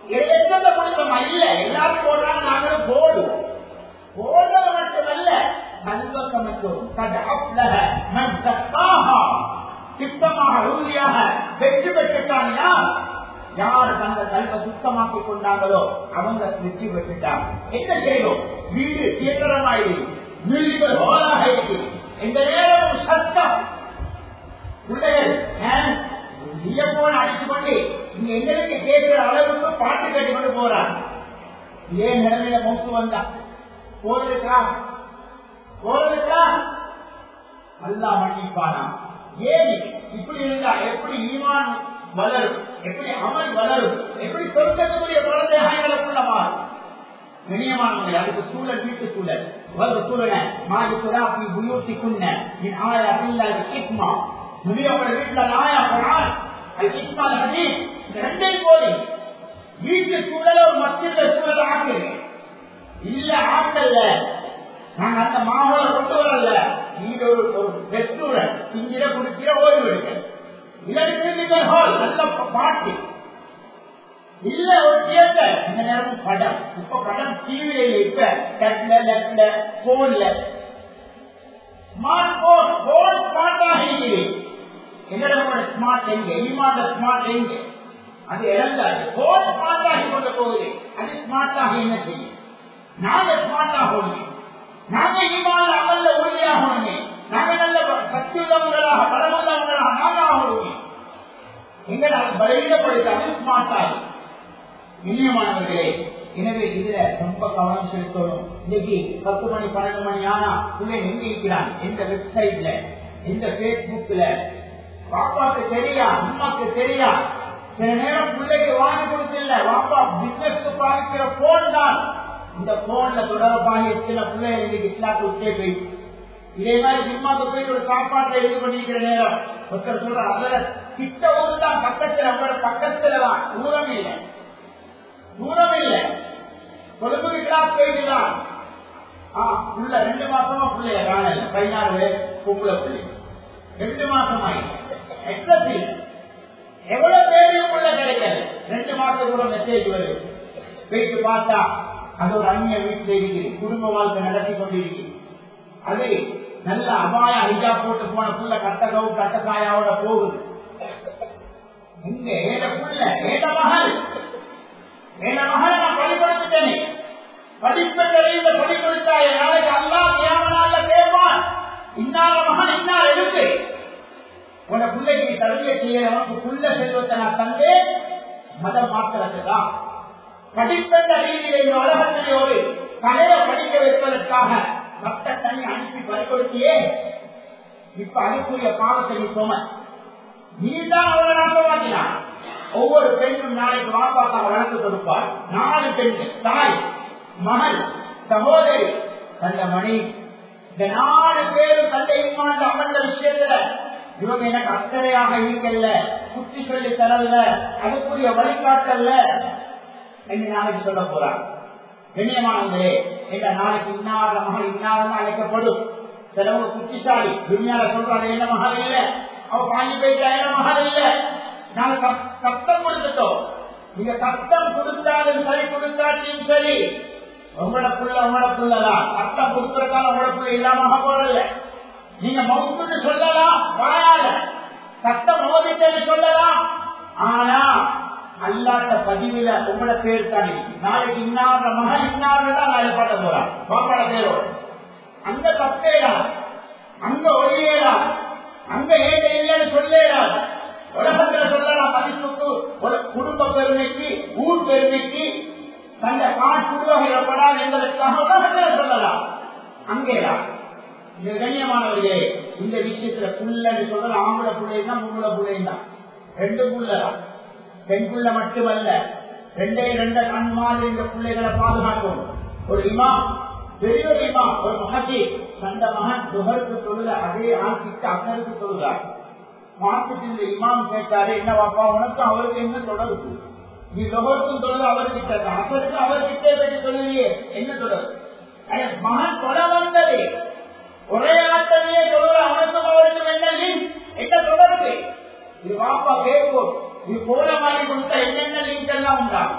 எத்தனை கொடுத்தோமா இல்ல எல்லாரும் போடுறாங்க நாங்களும் போடுவோம் போடுறது மட்டுமல்ல நல்வக்கமற்றும் கட் அப்லக மன் சக்காஹா சுத்தமாக உறுதியாக வெற்றி பெற்றுட்டாங்கன்னா யார் தங்க கல்வ சுத்தமாக்கி கொண்டாங்களோ அவங்க வெற்றி பெற்றுட்டாங்க என்ன செய்யும் வீடு தீவிரமாயிரு மியூசிக்கல் ஹாலாக இருக்கு இந்த நேரம் சத்தம் பிள்ளைகள் இயப்போன அடிச்சு கொண்டு இங்க எங்களுக்கு கேட்கிற அளவுக்கு பாட்டு கட்டி கொண்டு போறாங்க ஏன் நிலைமையில மூத்து வந்தா போயிருக்கா போயிருக்கா அல்லா மன்னிப்பானா ஏன் இப்படி இருந்தா எப்படி ஈமான் வளரும் எப்படி அமல் வளரும் எப்படி சொர்க்கத்துக்குரிய குழந்தையாக எங்களுக்குள்ள மாறும் கண்ணியமானவங்க அதுக்கு சூழல் வீட்டு சூழல் ஒரு சூழல மாறி குராப்பி புயூட்டிக்குன்ன என் ஆயா பில்லாது சிக்மா நபியோட வீட்டுல நாயா போனால் அது சிக்மா நதி ரெண்டே போய் வீட்டு சூழல ஒரு மத்திய சூழல் ஆக்குறேன் இல்ல ஆக்கல்ல நாங்க அந்த மாவோட கொண்டு வரல நீங்க ஒரு ஒரு பெற்றூரன் திங்கிற குடிக்கிற ஓய்வு எடுக்க இலக்கு ஹால் நல்ல பாட்டு இல்ல ஒரு தியேட்டர் இந்த நேரம் படம் இப்ப படம் டிவில இப்ப டெட்ல லெப்ட்ல போன்ல ஸ்மார்ட் போன் போன் ஸ்மார்ட் ஆகிறது எங்களோட ஸ்மார்ட் எங்க ஈமாண்ட ஸ்மார்ட் எங்க அது இழந்தாரு போன் ஸ்மார்ட் ஆகி கொண்டு போகுது அது ஸ்மார்ட் ஆகி என்ன செய்யும் நாங்க ஸ்மார்ட் ஆகணும் நாங்க ஈமான அமல்ல உறுதியாகணும் நாங்க நல்ல சக்தி உள்ளவங்களாக பலமுள்ளவங்களாக நாங்க ஆகணும் எங்களால் பலவீனப்படுத்த அது ஸ்மார்ட் ஆகும் இனியமானவர்களே எனவே இதுல ரொம்ப கவனம் செலுத்தணும் இன்னைக்கு பத்து மணி பன்னெண்டு மணி ஆனா பிள்ளை எங்க இருக்கிறான் எந்த வெப்சைட்ல எந்த பேஸ்புக்ல பாப்பாக்கு தெரியா அம்மாக்கு தெரியா சில நேரம் பிள்ளைக்கு வாங்கி கொடுத்தில்ல பாப்பா பிசினஸ்க்கு பாதிக்கிற போன் தான் இந்த போன்ல தொடர்பாக சில பிள்ளைகள் இன்னைக்கு இஸ்லாத்து விட்டே போயிட்டு இதே மாதிரி சினிமாக்கு போயிட்டு ஒரு சாப்பாட்டுல இது பண்ணிக்கிற நேரம் ஒருத்தர் சொல்ற அதுல கிட்ட ஊர் தான் பக்கத்துல அவங்களோட பக்கத்துல தான் தூரம் இல்லை தூரம் இல்ல கொழும்புக்கு கிளாஸ் போயிட்டுதான் உள்ள ரெண்டு மாசமா பிள்ளைய காணல பதினாறு பொம்பளை பிள்ளை ரெண்டு மாசம் ஆயிடுச்சு எவ்வளவு பேரையும் உள்ள கிடைக்காது ரெண்டு மாசம் கூட மெசேஜ் வருது போயிட்டு பார்த்தா அது ஒரு அந்நிய வீட்டில் இருக்குது குடும்ப வாழ்க்கை நடத்தி கொண்டிருக்கு அது நல்ல அபாய ஐயா போட்டு போன புள்ள கட்டகவு கட்டக்காயாவோட போகுது இங்க ஏட புள்ள ஏட மகள் ஏட மகளை நான் பழிப்படுத்திட்டேனே படிப்பென்ற பழி கொடுத்தாய நாளைக்கு அல்லா தேவனால கேட்பான் இன்னார மகன் இன்னார் எழுத்து உன பிள்ளைக்கு தகுதியை செய்ய உனக்கு புள்ள செல்வத்தை நான் தந்தேன் மதம் மாத்திரத்துதான் படிப்பென்ற ரீதியிலே இந்த உலகத்திலே ஒரு கலையை படிக்க வைப்பதற்காக மத்த தனி அனுப்பி பறிக்கொடுத்தியே இப்ப அதுக்குரிய பாவத்தை நீ சொம நீ தான் அவளை நம்ப மாட்டினான் ஒவ்வொரு பெண்ணும் நாளைக்கு வாப்பாக்காக வளர்த்து கொடுப்பார் நாலு பெண்கள் தாய் மகள் சகோதரி தந்த மணி இந்த நாலு பேரும் தந்தை இம்மாண்ட அமர்ந்த விஷயத்துல இவங்க எனக்கு அக்கறையாக இருக்கல்ல குத்தி சொல்லி தரல அதுக்குரிய வழிகாட்டல்ல என்று நாளைக்கு சொல்ல போறாங்க கண்ணியமானவங்களே இந்த நாளைக்கு இன்னார மகள் இன்னாரம் அழைக்கப்படும் சிலவங்க புத்திசாலி துணியால சொல்றாங்க என்ன மகள் இல்ல அவ பாஞ்சு போயிட்டா என்ன மகள் இல்ல நாங்க சத்தம் கொடுத்துட்டோம் நீங்க சத்தம் கொடுத்தாலும் சரி கொடுத்தாட்டியும் சரி உங்களோட புள்ள உங்களோட புள்ளதான் சத்தம் கொடுக்கறதால உங்களோட புள்ள இல்லாம போறதில்ல நீங்க மவுத்துன்னு சொல்லலாம் வாயால சத்தம் மோதிட்டேன்னு சொல்லலாம் ஆனா அல்லாட்ட பதிவுல உங்களோட பேர் தான் நாளைக்கு இன்னார மகன் இன்னாரு தான் நாளை பாட்ட போறான் பாப்பாட பேரோட அங்க தப்பேடா அங்க ஒழியேடா அங்க ஏங்க இல்லைன்னு சொல்லேடா உலகத்துல சொல்லலாம் மதிப்புக்கு ஒரு குடும்ப பெருமைக்கு ஊர் பெருமைக்கு தந்த காட்டுருவகைப்படாது என்பதற்காக உலகத்துல சொல்லலாம் அங்கேதான் இந்த கண்ணியமானவர்களே இந்த விஷயத்துல புள்ளன்னு சொல்ற ஆம்பளை பிள்ளைன்னா மூல பிள்ளைன்னா ரெண்டு புள்ளதான் பெண் புள்ள மட்டுமல்ல ரெண்டே ரெண்ட கண் மாதிரி இந்த பிள்ளைகளை பாதுகாக்கும் ஒரு இமாம் பெரிய ஒரு இமாம் ஒரு மகதி தந்த மகன் துகருக்கு தொழுத அதே ஆட்சிக்கு அக்கருக்கு தொழுதார் மாட்டுக்கு இந்த இமாம் கேட்டாரு என்ன வாப்பா உனக்கும் அவருக்கு என்ன தொடர்பு நீ லொகருக்கும் தொழுது அவர்கிட்ட அக்கருக்கு அவர்கிட்ட பற்றி சொல்லுவியே என்ன தொடர்பு மகன் தொட வந்தது ஒரே ஆட்டத்திலே தொழுது அவனுக்கும் அவருக்கும் என்ன லிங்க் என்ன தொடர்பு இது வாப்பா கேட்போம் இது போல மாதிரி கொடுத்தா என்னென்ன லிங்க் எல்லாம் உண்டா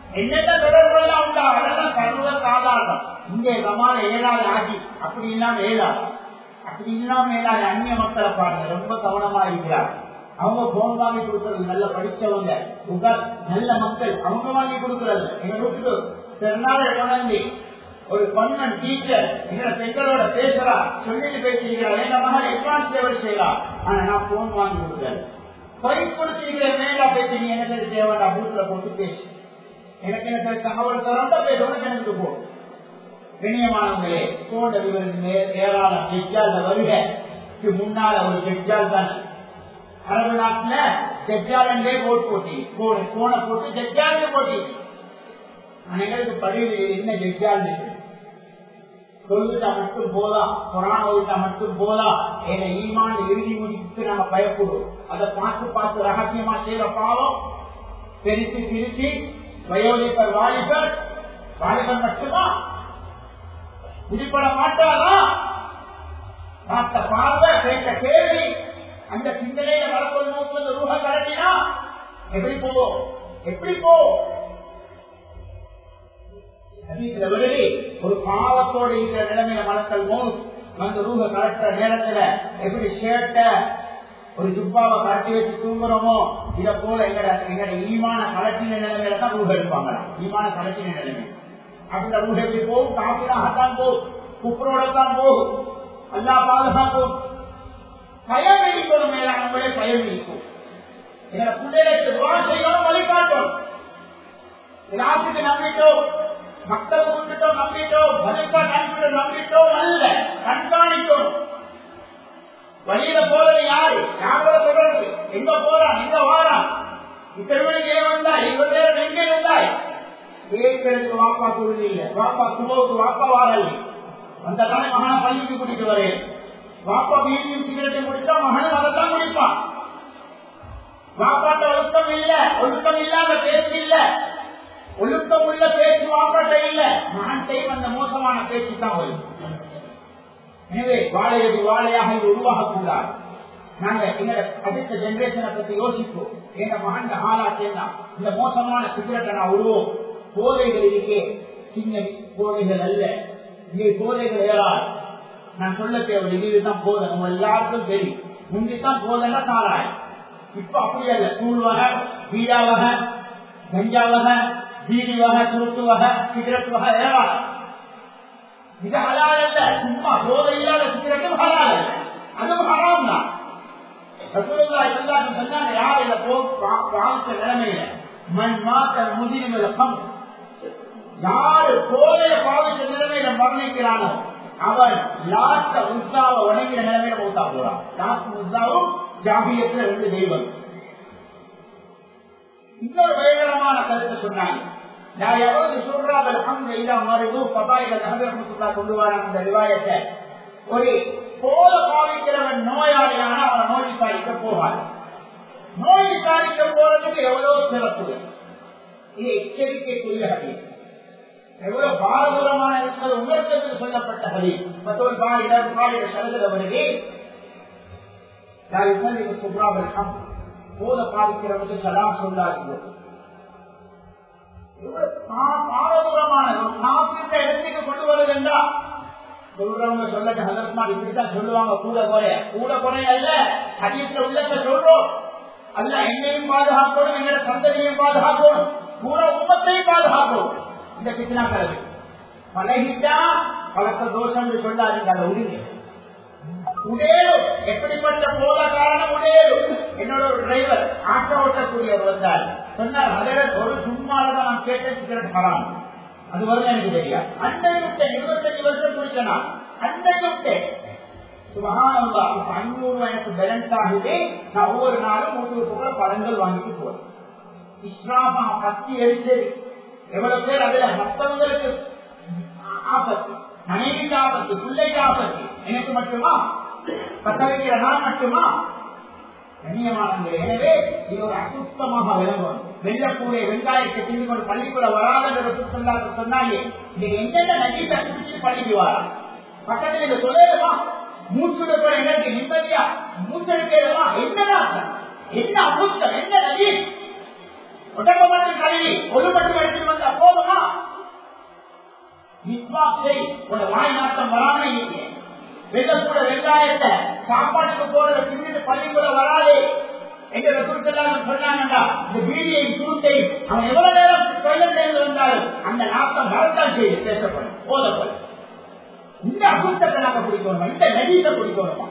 என்னென்ன தொடர்பெல்லாம் உண்டா அதெல்லாம் சர்வ சாதாரணம் இங்கே சமான ஏழாது ஆகி அப்படி இல்லாம ஏழாது அப்படி இல்லாம ஏழாது அந்நிய மக்களை பாருங்க ரொம்ப கவனமா இருக்கிறார் அவங்க போன் வாங்கி கொடுக்கறது நல்ல படிச்சவங்க உங்கள் நல்ல மக்கள் அவங்க வாங்கி கொடுக்கறது எங்க வீட்டுக்கு திருநாளை குழந்தை ஒரு பொண்ணன் டீச்சர் எங்களை பெண்களோட பேசுறா சொல்லிட்டு பேசிக்கிறார் எங்க மகள் அட்வான்ஸ் லெவல் செய்யலாம் ஆனா நான் போன் வாங்கி கொடுக்குறேன் பொய் கொடுத்திருக்கிற மேலா பேசி நீ என்ன சரி தேவைடா பூத்துல போட்டு பேசு எனக்கு என்ன சரி தகவல் தரம்ப பேசணும் எனக்கு போ கண்ணியமானவங்களே போன்ற விவரத்து ஏராளம் ஜெஜ்ஜால் வருகைக்கு முன்னால ஒரு ஜெஜ்ஜால் தான் அரபு நாட்டுல ஜெஜ்ஜால் என்றே போட் போட்டி போன போன போட்டு ஜெஜ்ஜாலுக்கு போட்டி எங்களுக்கு பதிவு என்ன ஜெஜ்ஜால் சொல்லிட்டா மட்டும் போதா புராண ஓதிட்டா மட்டும் போதா என ஈமான இறுதி முடிக்கு நாம பயப்படுவோம் அதை பார்த்து பார்த்து ரகசியமா செய்யற பாவம் பெருசு திருச்சி வயோதிபர் வாலிபர் வாலிபர் மட்டுமா விதிப்பட மாட்டாரா பார்த்த பார்வை கேட்ட கேள்வி அந்த சிந்தனையில வளர்ப்பது நோக்குவது ரூப கலட்டினா எப்படி போவோம் எப்படி போவோம் வருது ஒரு பாவத்தோடு இருக்கிற நிலைமையில மலக்கள் மோஸ் வந்து ரூப கலட்டுற நேரத்துல எப்படி ஷேர்ட்ட ஒரு ஜுப்பாவை கலட்டி வச்சு தூங்குறோமோ இத போல எங்கட எங்கட ஈமான கலட்டின நிலைமையில தான் ரூப எடுப்பாங்க ஈமான கலட்டின நிலைமை அந்த ரூப எப்படி போகும் காப்பிடாகத்தான் போகும் குப்பரோட தான் போகும் அல்லா பாதுகாப்போம் பயம் இருக்கணும் மேலானவங்களே பயம் இருக்கும் எங்களை பிள்ளைகளுக்கு துவா செய்யணும் வழிகாட்டும் கிளாஸுக்கு நம்பிட்டோம் மக்கள் விட்டுட்டோம் நம்பிட்டோம் மதிப்பா நம்பிட்டோம் நம்பிட்டோம் அல்ல கண்காணித்தோம் வழியில போறது யாரு யாரோட தொடர்பு எங்க போறான் எங்க வாரான் இத்தருவனுக்கு ஏன் வந்தாய் இவ்வளவு நேரம் எங்கே இருந்தாய் கேட்கறதுக்கு வாப்பா குழுது இல்ல வாப்பா குழுவுக்கு வாப்பா வாரல் அந்த தானே மகன பள்ளிக்கு கூட்டிட்டு வரேன் வாப்பா வீட்டையும் சிகரெட்டையும் குடிச்சா மகனும் அதைத்தான் குடிப்பான் வாப்பாட்ட ஒழுக்கம் இல்ல ஒழுக்கம் இல்லாத பேச்சு இல்ல ஒழுக்கம் உள்ள பேச்சு வாப்பாட்ட இல்ல மகன்டையும் அந்த மோசமான பேச்சு தான் வரும் எனவே வாழையது வாழையாக இது உருவாகக்கூடாது நாங்க எங்களோட அடுத்த ஜெனரேஷனை பத்தி யோசிப்போம் எங்க மகன் ஆளாத்தேன்னா இந்த மோசமான சிகரெட்டை நான் உருவோம் போதைகள் இருக்கே சின்ன போதைகள் அல்ல இங்கே போதைகள் ஏறாது நான் சொல்ல தேவை இதுதான் போதை நம்ம எல்லாருக்கும் தெரியும் முந்தித்தான் போதைன்னா தாராய் இப்ப அப்படி அல்ல தூள் வகை பீடா வகை கஞ்சா வகை பீடி வகை துருத்து வகை சிகரெட் வகை ஏறாது இது ஹலால் அல்ல சும்மா போதை இல்லாத சிகரெட்டும் ஹலால் அல்ல அதுவும் ஹராம் தான் சொன்னாங்க யார் இதை பாவிச்ச நிலைமையில மண் மாத்த முதிரிமிழக்கம் யாரு போதைய பாவிச்ச நிலைமையில மரணிக்கிறானோ அவன் லாஸ்ட உத்தாவை வணங்கிற நிலைமையில மூத்தா போறான் லாஸ்ட் உத்தாவும் ஜாபியத்துல ரெண்டு தெய்வம் இன்னொரு பயங்கரமான கருத்தை சொன்னாங்க நான் எவ்வளவு சொல்றாங்க அங்க இல்ல மருது பதாயில நகரமுத்துல்லா கொண்டு வராங்க அந்த விவாயத்தை ஒரு போல பாவிக்கிறவன் நோயாளியான அவன் நோய் விசாரிக்க போவார் நோய் விசாரிக்க போறதுக்கு எவ்வளவு சிறப்பு இது எச்சரிக்கைக்குரிய ஹதீஸ் எவ்வளவு பாரதூரமான என்பது உணர்த்தத்தில் சொல்லப்பட்ட ஹதீஸ் மற்றொரு பாலிடர் பாலிட சரதில் வருகே சுப்ராபல் போல பாதிக்கிறவனுக்கு சலாம் சொல்லாதீர்கள் பாரதூரமான நாப்பிட்ட இடத்துக்கு கொண்டு வருதுன்றா சொல்றவங்க சொல்லட்டு ஹதரத்மார் இப்படித்தான் சொல்லுவாங்க கூட குறைய கூட குறைய அல்ல ஹதீஸ்ல உள்ளத்தை சொல்றோம் அல்ல என்னையும் பாதுகாக்கணும் எங்களை சந்ததியையும் பாதுகாக்கணும் பூர உண்மத்தையும் பாதுகாக்கணும் இந்த கிருஷ்ணா கலவி பழகிட்டா பழக்க தோஷம் சொல்லாதீங்க அதை உடுங்க உடேலும் எப்படிப்பட்ட போல காரணம் உடேலும் என்னோட ஒரு டிரைவர் ஆட்டோ ஓட்டக்கூடியவர் வந்தார் சொன்னார் அதில் ஒரு சும்மாலதான் நான் கேட்டேன் ஹராம் அது வருது எனக்கு தெரியாது அன்றைக்கு இருபத்தஞ்சு வருஷம் குடிச்சனா அன்றைக்கு சுபகானந்தா இப்ப அஞ்சூறு ரூபாய் எனக்கு பேலன்ஸ் ஆகுது நான் ஒவ்வொரு நாளும் முன்னூறு ரூபாய் பழங்கள் வாங்கிட்டு போறேன் இஸ்லாமா கத்தி எரிச்சது எவ்வளவு பேர் அதுல மற்றவங்களுக்கு ஆபத்து மனைவிக்கு ஆபத்து பிள்ளைக்கு ஆபத்து எனக்கு மட்டுமா பத்த வைக்கிற நான் மட்டுமா கண்ணியமானது எனவே இது ஒரு அசுத்தமாக விளங்கும் வெள்ளக்கூடிய வெங்காயத்தை திண்டு கொண்டு பள்ளிக்குள்ள வராத சுத்தம் சொன்னாங்க இது என்னென்ன நஜீத்தை குடிச்சு பள்ளிக்கு வரா பக்கத்தில் இங்க சொல்லலுமா மூச்சுடுக்கிற எனக்கு நிம்மதியா மூச்செடுக்கிறதா என்னடா என்ன அமுத்தம் என்ன நஜீத் உடம்பு மட்டும் கழுவி ஒரு மட்டும் எடுத்துட்டு வந்தா போதுமா விஸ்வாசை உங்க வாய் நாட்டம் வராம இருக்கு வெள்ளக்கூட வெங்காயத்தை சாப்பாட்டுக்கு போறத தின்னுட்டு பள்ளிக்கூட வராது எங்க ரசூலுக்கெல்லாம் சொன்னாங்கடா இந்த வீடியை சூட்டை அவன் எவ்வளவு நேரம் தொழிலிருந்து வந்தாலும் அந்த நாட்டம் வரத்தான் செய்து பேசப்படும் போதப்படும் இந்த அசுத்தத்தை நாங்க பிடிக்கணுமா இந்த நெடிசை பிடிக்கணுமா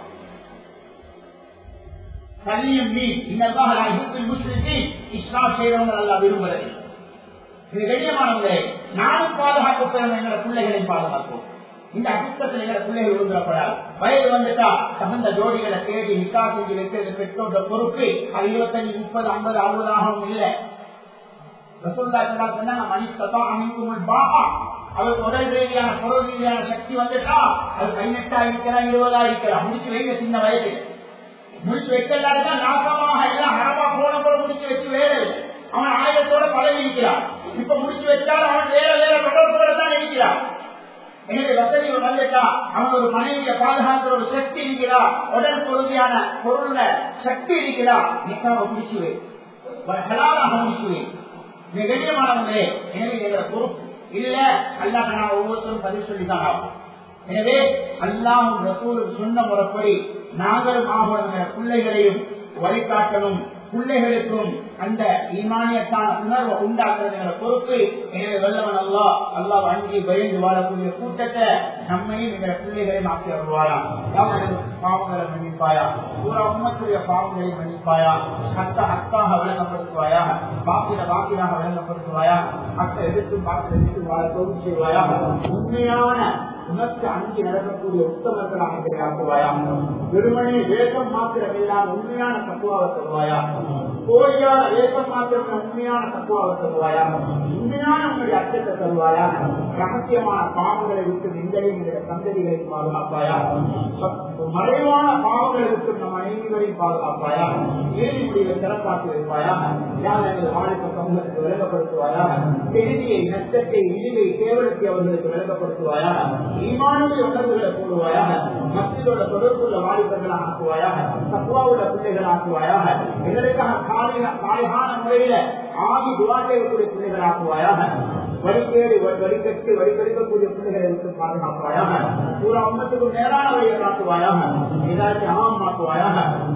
கல்லியும் மீன் இந்த முஸ்லிம் இஸ்லாம் செய்யறவங்க நல்லா விரும்புறது இது கண்ணியமானவர்களே நானும் பாதுகாக்கப்படும் எங்களை பிள்ளைகளை பாதுகாப்போம் இந்த அசுத்தத்தில் எங்களை பிள்ளைகள் விரும்பப்படாது வயது வந்துட்டா தகுந்த ஜோடிகளை தேடி நிக்கா செஞ்சு வைக்கிறது பெற்றோட பொறுப்பு அது இருபத்தஞ்சு முப்பது ஐம்பது அறுபதாகவும் இல்லை அவர் உடல் ரீதியான பொருள் ரீதியான சக்தி வந்துட்டா அது பதினெட்டா இருக்கிறான் இருபதா இருக்கிறான் முடிச்சு வைக்க சின்ன வயது முடிச்சு வைக்கலாதான் நாசமாக எல்லாம் அறமா போன போல முடிச்சு வச்சு வேறு அவன் ஆயுதத்தோட பழகி இருக்கிறான் இப்ப முடிச்சு வச்சால் அவன் வேற வேற தொடர்புகளை தான் இருக்கிறான் எனவே வசதி வந்துட்டா அவன் ஒரு மனைவியை பாதுகாக்கிற ஒரு சக்தி இருக்கிறா உடல் பொருந்தியான பொருள்ல சக்தி இருக்கிறா நிக்காம முடிச்சு வை ஹலாலாக முடிச்சு வை மிக கண்ணியமானவங்களே எனவே எங்களை பொறுப்பு இல்ல அல்லாஹ் நான் ஒவ்வொருத்தரும் பதில் சொல்லிதான் ஆகும் எனவே அல்லாஹ் ரசூல் சொன்ன முறைப்படி நாங்களும் ஆகிற பிள்ளைகளையும் வழிகாட்டணும் பிள்ளைகளுக்கும் அந்த ஈமானியத்தான உணர்வை உண்டாக்குறது பொறுப்பு எனவே வல்லவன் அல்லா அல்லா அங்கி பயந்து வாழக்கூடிய கூட்டத்தை நம்மையும் எங்களை பிள்ளைகளையும் ஆக்கி வருவாயா பாவங்களை மன்னிப்பாயா பூரா உண்மத்துடைய பாவங்களை மன்னிப்பாயா அத்த அக்காக விளங்கப்படுத்துவாயா பாக்கில பாக்கிலாக விளங்கப்படுத்துவாயா அத்தை எதிர்த்து பாக்கில எதிர்த்து வாழ தொகுதி செய்வாயா உண்மையான உனக்கு அஞ்சு நடக்கக்கூடிய உத்தமர்களாக எங்களை ஆக்குவாயா வெறுமனே வேகம் மாத்திரம் இல்லாம உண்மையான தத்துவாவை தருவாயா கோழியான வேகம் மாத்திரம் உண்மையான தத்துவாவை தருவாயா உண்மையான உங்களுடைய அச்சத்தை தருவாயா ரகசியமான பாவங்களை விட்டு எங்களையும் எங்களுடைய சந்ததிகளை பாதுகாப்பாயா மறைவான பாவங்களை விட்டு நம் அனைவரையும் பாதுகாப்பாயா ஏழையுடைய சிறப்பாக்கி வைப்பாயா யார் எங்கள் வாழ்க்கை சமூகத்துக்கு விளங்கப்படுத்துவாயா கெடுதியை நஷ்டத்தை இழிவை கேவலத்தை அவர்களுக்கு விளங்கப்படுத்துவாயா ஈமானுடைய உணர்வுகளை கூடுவாயாக மத்தியோட தொடர்புள்ள வாலிபர்கள் ஆக்குவாயாக தத்துவாவுள்ள பிள்ளைகள் ஆக்குவாயாக எங்களுக்காக காலிகான முறையில ஆகி துவாட்டையக்கூடிய பிள்ளைகள் ஆக்குவாயாக வழிகேடு வழிகட்டு வழிகெடுக்கக்கூடிய பிள்ளைகளை விட்டு பாதுகாப்பாயாக பூரா உண்மத்துக்கு நேரான வழியை காட்டுவாயாக ஏதாச்சும் ஆம் ஆக்குவாயாக